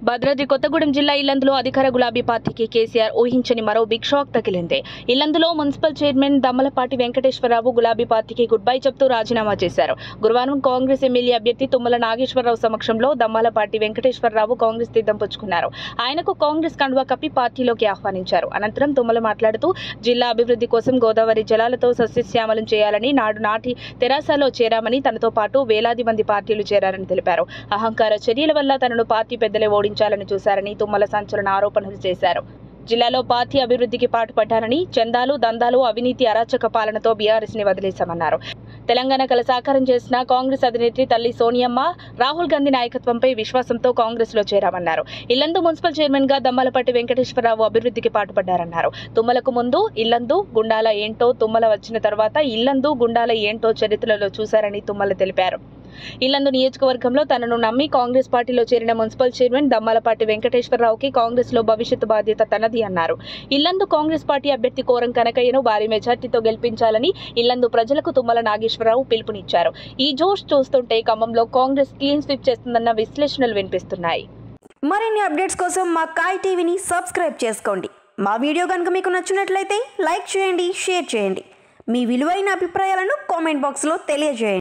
భద్రాద్రి కొత్తగూడెం జిల్లా ఇల్లందులో అధికార గులాబీ పార్టీకి కేసీఆర్ ఊహించని మరో బిగ్ షాక్ తగిలింది ఇల్లందులో మున్సిపల్ చైర్మన్ దమ్మలపాటి వెంకటేశ్వరరావు గులాబీ పార్టీకి గుడ్ బై చెప్తూ రాజీనామా చేశారు గురువారం కాంగ్రెస్ ఎమ్మెల్యే అభ్యర్థి తుమ్మల నాగేశ్వరరావు సమక్షంలో దమ్మలపాటి వెంకటేశ్వరరావు కాంగ్రెస్ తీర్థం పుచ్చుకున్నారు ఆయనకు కాంగ్రెస్ కండువా కప్పి పార్టీలోకి ఆహ్వానించారు అనంతరం తుమ్మల మాట్లాడుతూ జిల్లా అభివృద్ధి కోసం గోదావరి జలాలతో సస్యశ్యామలం చేయాలని నాడు నాటి తెరాసలో చేరామని తనతో పాటు వేలాది మంది పార్టీలు చేరారని తెలిపారు అహంకార చర్యల వల్ల తనను పార్టీ పెద్దలే ఓడించాలని చూశారని తుమ్మల సంచలన ఆరోపణలు చేశారు జిల్లాలో పార్టీ అభివృద్ధికి పాటుపడ్డారని చందాలు దందాలు అవినీతి అరాచక పాలనతో బీఆర్ఎస్ ని వదిలేశామన్నారు తెలంగాణ కల సాకారం చేసిన కాంగ్రెస్ అధినేత్రి తల్లి సోనియమ్మ రాహుల్ గాంధీ నాయకత్వంపై విశ్వాసంతో కాంగ్రెస్ లో చేరామన్నారు ఇల్లందు మున్సిపల్ చైర్మన్ గా దమ్మలపట్టి వెంకటేశ్వరరావు అభివృద్ధికి పాటుపడ్డారన్నారు తుమ్మలకు ముందు ఇల్లందు గుండాల ఏంటో తుమ్మల వచ్చిన తర్వాత ఇల్లందు గుండాల ఏంటో చరిత్రలో చూశారని తుమ్మల తెలిపారు ఇల్లందు నియోజకవర్గంలో తనను నమ్మి కాంగ్రెస్ పార్టీలో చేరిన మున్సిపల్ చైర్మన్ దమ్మలపాటి వెంకటేశ్వరరావుకి కాంగ్రెస్ లో భవిష్యత్తు బాధ్యత తనది అన్నారు ఇల్లందు కాంగ్రెస్ పార్టీ అభ్యర్థి కోరం కనకయ్యను భారీ మెజార్టీతో గెలిపించాలని ఇల్లందు ప్రజలకు తుమ్మల నాగేశ్వరరావు పిలుపునిచ్చారు ఈ జోష్ చూస్తుంటే ఖమ్మంలో కాంగ్రెస్ క్లీన్ స్వీప్ చేస్తుందన్న విశ్లేషణలు వినిపిస్తున్నాయి మరిన్ని అప్డేట్స్ కోసం మా కాయ్ టీవీని సబ్స్క్రైబ్ చేసుకోండి మా వీడియో కనుక మీకు నచ్చినట్లయితే లైక్ చేయండి షేర్ చేయండి మీ విలువైన అభిప్రాయాలను కామెంట్ బాక్స్లో తెలియజేయండి